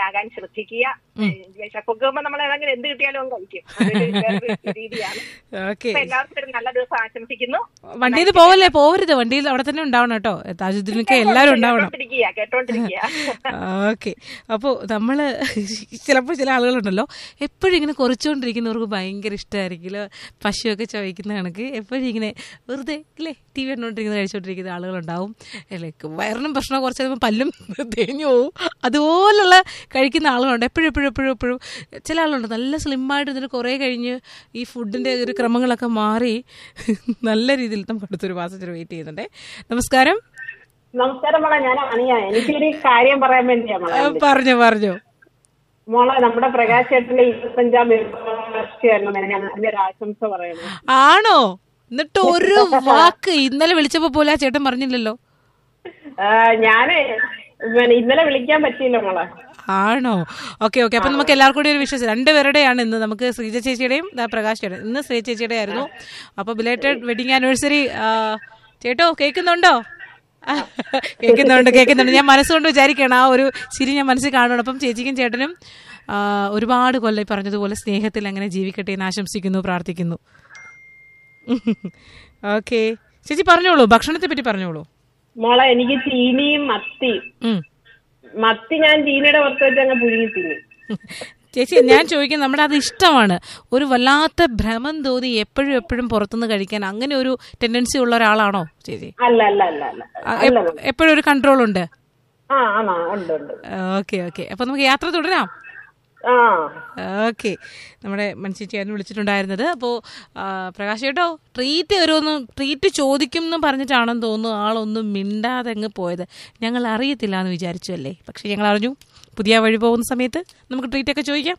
ആകാൻ ശ്രദ്ധിക്കുക വിശപ്പൊക്കെ ആകുമ്പോ നമ്മൾ ഏതെങ്കിലും എന്ത് കിട്ടിയാലും അങ്ങ് കഴിക്കും അതൊരു വേറൊരു രീതിയാണ് ഓക്കെ അപ്പൊ എല്ലാവർക്കും ഒരു നല്ല ദിവസം ആശംസിക്കുന്നു വണ്ടിയിൽ നിന്ന് പോവല്ലേ പോവരുത് വണ്ടിയിൽ അവിടെ തന്നെ ഉണ്ടാവണം കേട്ടോ താജുദ്ദീനൊക്കെ എല്ലാവരും ഉണ്ടാവണം കേട്ടോണ്ടിരിക്കുക കേട്ടോണ്ടിരിക്കുക ഓക്കെ അപ്പോൾ നമ്മൾ ചിലപ്പോൾ ചില ആളുകളുണ്ടല്ലോ എപ്പോഴും ഇങ്ങനെ കുറച്ചുകൊണ്ടിരിക്കുന്നവർക്ക് ഭയങ്കര ഇഷ്ടമായിരിക്കില്ല പശുവൊക്കെ ചവയ്ക്കുന്ന കണക്ക് എപ്പോഴും ഇങ്ങനെ വെറുതെ ഇല്ലേ ടി വി കണ്ടുകൊണ്ടിരിക്കുന്ന കഴിച്ചുകൊണ്ടിരിക്കുന്ന ആളുകളുണ്ടാവും അല്ലേ വയറിനും പ്രശ്നം കുറച്ച് കഴിയുമ്പോൾ പല്ലും തേഞ്ഞു പോവും അതുപോലുള്ള കഴിക്കുന്ന ആളുകളുണ്ട് എപ്പോഴും എപ്പോഴും എപ്പോഴും എപ്പോഴും ചില ആളുണ്ട് നല്ല സ്ലിമ്മായിട്ട് ഇതിന് കുറേ കഴിഞ്ഞ് ഈ ഫുഡിൻ്റെ ഒരു ക്രമങ്ങളൊക്കെ മാറി നല്ല രീതിയിൽ നമുക്ക് അടുത്തൊരു പാസഞ്ചർ വെയിറ്റ് ചെയ്യുന്നുണ്ടേ നമസ്കാരം നമസ്കാരം മോളെ ഞാൻ അണിയ എനിക്കൊരു കാര്യം പറയാൻ വേണ്ടിയാ മോളെ ആ, പറഞ്ഞോ പറഞ്ഞോ മോളെ നമ്മുടെ പ്രകാശ് ചേട്ടന്റെ ഇരുപത്തഞ്ചാം വർഷമായിരുന്നു ഞാൻ അതിന്റെ ആശംസ പറയണം ആണോ എന്നിട്ട് ഒരു വാക്ക് ഇന്നലെ വിളിച്ചപ്പോ പോലെ ആ ചേട്ടൻ പറഞ്ഞില്ലല്ലോ ആ, ഞാന് പിന്നെ ഇന്നലെ വിളിക്കാൻ പറ്റിയില്ല മോളെ ആണോ ഓക്കെ ഓക്കെ അപ്പൊ നമുക്ക് എല്ലാവർക്കും കൂടി ഒരു വിശ്വസം രണ്ടുപേരുടെയാണ് ഇന്ന് നമുക്ക് ശ്രീജ ചേച്ചിയുടെയും ദാ പ്രകാശ് ചേട്ടൻ ഇന്ന് ശ്രീ ചേച്ചിയുടെ ആയിരുന്നു അപ്പൊ ബിലേറ്റഡ് വെഡിങ് ആനിവേഴ്സറി ചേട്ടോ കേൾക്കുന്നുണ്ടോ ആ, കേൾക്കുന്നുണ്ട് കേൾക്കുന്നുണ്ട് ഞാൻ മനസ്സുകൊണ്ട് വിചാരിക്കണം ആ ഒരു ചിരി ഞാൻ മനസ്സിൽ കാണുന്നു അപ്പം ചേച്ചിക്കും ചേട്ടനും ആ, ഒരുപാട് കൊല്ലം ഈ പറഞ്ഞതുപോലെ സ്നേഹത്തിൽ അങ്ങനെ ജീവിക്കട്ടെ എന്ന് ആശംസിക്കുന്നു പ്രാർത്ഥിക്കുന്നു ഓക്കെ ചേച്ചി പറഞ്ഞോളൂ ഭക്ഷണത്തെ പറ്റി പറഞ്ഞോളൂ മോളെ എനിക്ക് ചീനിയും മത്തിയും ഉം. മത്തി ഞാൻ ചീനിയുടെ പുറത്ത് വെച്ച് അങ്ങ് പുഴുങ്ങി തിന്നു ചേച്ചി ഞാൻ ചോദിക്കുന്നത് നമ്മുടെ അത് ഇഷ്ടമാണ് ഒരു വല്ലാത്ത ഭ്രമം തോന്നി എപ്പോഴും എപ്പോഴും പുറത്തുനിന്ന് കഴിക്കാൻ അങ്ങനെ ഒരു ടെൻഡൻസി ഉള്ള ഒരാളാണോ ചേച്ചി അല്ല അല്ല അല്ല അല്ല ആ, എപ്പ- എപ്പോഴും ഒരു കൺട്രോൾ ഉണ്ട് ആ ആണോ ഉണ്ട് ഉണ്ട് ഓക്കെ ഓക്കെ അപ്പൊ നമുക്ക് യാത്ര തുടരാം ആ ഓക്കെ നമ്മുടെ മനുഷ്യച്ചേട്ടൻ വിളിച്ചിട്ടുണ്ടായിരുന്നത് അപ്പോൾ പ്രകാശ് ചേട്ടോ ട്രീറ്റ് വരുമെന്ന് ട്രീറ്റ് ചോദിക്കും എന്ന് പറഞ്ഞിട്ടാണെന്ന് തോന്നുന്നു ആളൊന്നും മിണ്ടാതെ അങ്ങ് പോയത് ഞങ്ങൾ അറിയത്തില്ല എന്ന് വിചാരിച്ചു അല്ലേ പക്ഷെ ഞങ്ങൾ അറിഞ്ഞു പുതിയ വഴി പോകുന്ന സമയത്ത് നമുക്ക് ട്രീറ്റ് ഒക്കെ ചോദിക്കാം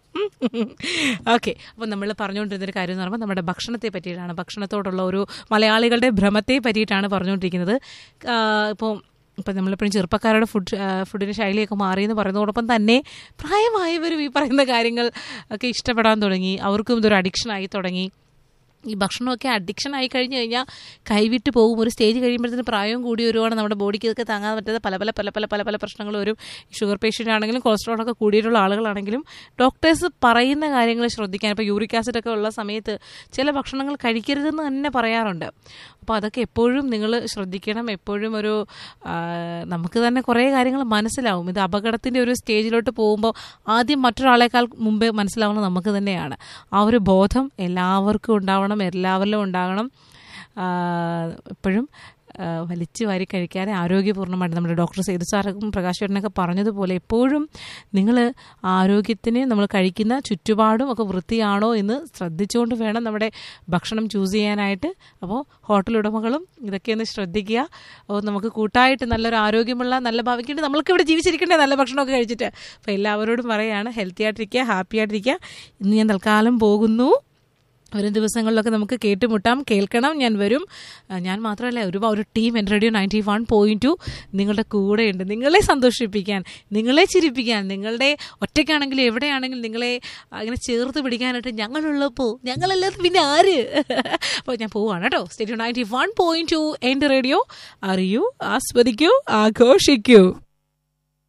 ഓക്കെ അപ്പോൾ നമ്മൾ പറഞ്ഞുകൊണ്ടിരുന്നൊരു കാര്യം എന്ന് പറയുമ്പോൾ നമ്മുടെ ഭക്ഷണത്തെ പറ്റിയിട്ടാണ് ഭക്ഷണത്തോടുള്ള ഒരു മലയാളികളുടെ ഭ്രമത്തെ പറ്റിയിട്ടാണ് പറഞ്ഞുകൊണ്ടിരിക്കുന്നത് ഇപ്പോൾ ഇപ്പം നമ്മളെപ്പോഴും ചെറുപ്പക്കാരുടെ ഫുഡ് ആ, ഫുഡിൻ്റെ ശൈലിയൊക്കെ മാറി എന്ന് പറയുന്നതോടൊപ്പം തന്നെ പ്രായമായവരും ഈ പറയുന്ന കാര്യങ്ങൾ ഒക്കെ ഇഷ്ടപ്പെടാൻ തുടങ്ങി അവർക്കും ഇതൊരു അഡിക്ഷനായി തുടങ്ങി ഈ ഭക്ഷണമൊക്കെ അഡിക്ഷൻ ആയി കഴിഞ്ഞു കഴിഞ്ഞാൽ കൈവിട്ട് പോകും ഒരു സ്റ്റേജ് കഴിയുമ്പോഴത്തേന് പ്രായവും കൂടി വരുവാണ് നമ്മുടെ ബോഡിക്ക് ഇതൊക്കെ താങ്ങാൻ പറ്റാത്ത പല പല പല പല പല പല പ്രശ്നങ്ങൾ വരും ഷുഗർ പേഷ്യൻ്റ് ആണെങ്കിലും കൊളസ്ട്രോൾ ഒക്കെ കൂടിയിട്ടുള്ള ആളുകളാണെങ്കിലും ഡോക്ടേഴ്സ് പറയുന്ന കാര്യങ്ങൾ ശ്രദ്ധിക്കാൻ ഇപ്പോൾ യൂറിക് ആസിഡ് ഒക്കെ ഉള്ള സമയത്ത് ചില ഭക്ഷണങ്ങൾ കഴിക്കരുതെന്ന് തന്നെ പറയാറുണ്ട് അപ്പോൾ അതൊക്കെ എപ്പോഴും നിങ്ങൾ ശ്രദ്ധിക്കണം എപ്പോഴും ഒരു ആ, നമുക്ക് തന്നെ കുറേ കാര്യങ്ങൾ മനസ്സിലാവും ഇത് അപകടത്തിൻ്റെ ഒരു സ്റ്റേജിലോട്ട് പോകുമ്പോൾ ആദ്യം മറ്റൊരാളെക്കാൾ മുമ്പേ മനസ്സിലാവുന്നത് നമുക്ക് തന്നെയാണ് ആ ഒരു ബോധം എല്ലാവർക്കും ഉണ്ടാവണം എല്ലാവരിലും ഉണ്ടാകണം ആ, എപ്പോഴും ആ, വലിച്ചു വാരി കഴിക്കാതെ ആരോഗ്യപൂർണ്ണമായിട്ട് നമ്മുടെ ഡോക്ടർ സേതു സാറും പ്രകാശ് ചേട്ടനൊക്കെ പറഞ്ഞതുപോലെ എപ്പോഴും നിങ്ങൾ ആരോഗ്യത്തിന് നമ്മൾ കഴിക്കുന്ന ചുറ്റുപാടും ഒക്കെ വൃത്തിയാണോ എന്ന് ശ്രദ്ധിച്ചുകൊണ്ട് വേണം നമ്മുടെ ഭക്ഷണം ചൂസ് ചെയ്യാനായിട്ട് അപ്പോൾ ഹോട്ടൽ ഉടമകളും ഇതൊക്കെ ഒന്ന് ശ്രദ്ധിക്കുക അപ്പോൾ നമുക്ക് കൂട്ടായിട്ട് നല്ലൊരു ആരോഗ്യമുള്ള നല്ല ഭാവിക്ക് വേണ്ടി നമ്മൾക്ക് ഇവിടെ ജീവിച്ചിരിക്കണ്ടേ നല്ല ഭക്ഷണമൊക്കെ കഴിച്ചിട്ട് അപ്പോൾ എല്ലാവരോടും പറയുകയാണ് ഹെൽത്തി ആയിട്ടിരിക്കുക ഹാപ്പി ആയിട്ടിരിക്കുക ഇന്ന് ഞാൻ തൽക്കാലം പോകുന്നു വരും ദിവസങ്ങളിലൊക്കെ നമുക്ക് കേട്ടുമുട്ടാം കേൾക്കണം ഞാൻ വരും ആ, ഞാൻ മാത്രമല്ല ഒരു ഒരു ടീം എൻ്റെ radio ninety one point two നിങ്ങളുടെ കൂടെയുണ്ട് നിങ്ങളെ സന്തോഷിപ്പിക്കാൻ നിങ്ങളെ ചിരിപ്പിക്കാൻ നിങ്ങളുടെ ഒറ്റയ്ക്കാണെങ്കിലും എവിടെയാണെങ്കിലും നിങ്ങളെ അങ്ങനെ ചേർത്ത് പിടിക്കാനായിട്ട് ഞങ്ങളുള്ളപ്പോൾ ഞങ്ങളല്ലാതെ പിന്നെ ആര് അപ്പോൾ ഞാൻ പോവാണ് കേട്ടോ സ്റ്റേഡിയോ നയൻറ്റി വൺ പോയിന്റ് ടു എൻ്റെ റേഡിയോ അറിയൂ ആസ്വദിക്കൂ ആഘോഷിക്കൂ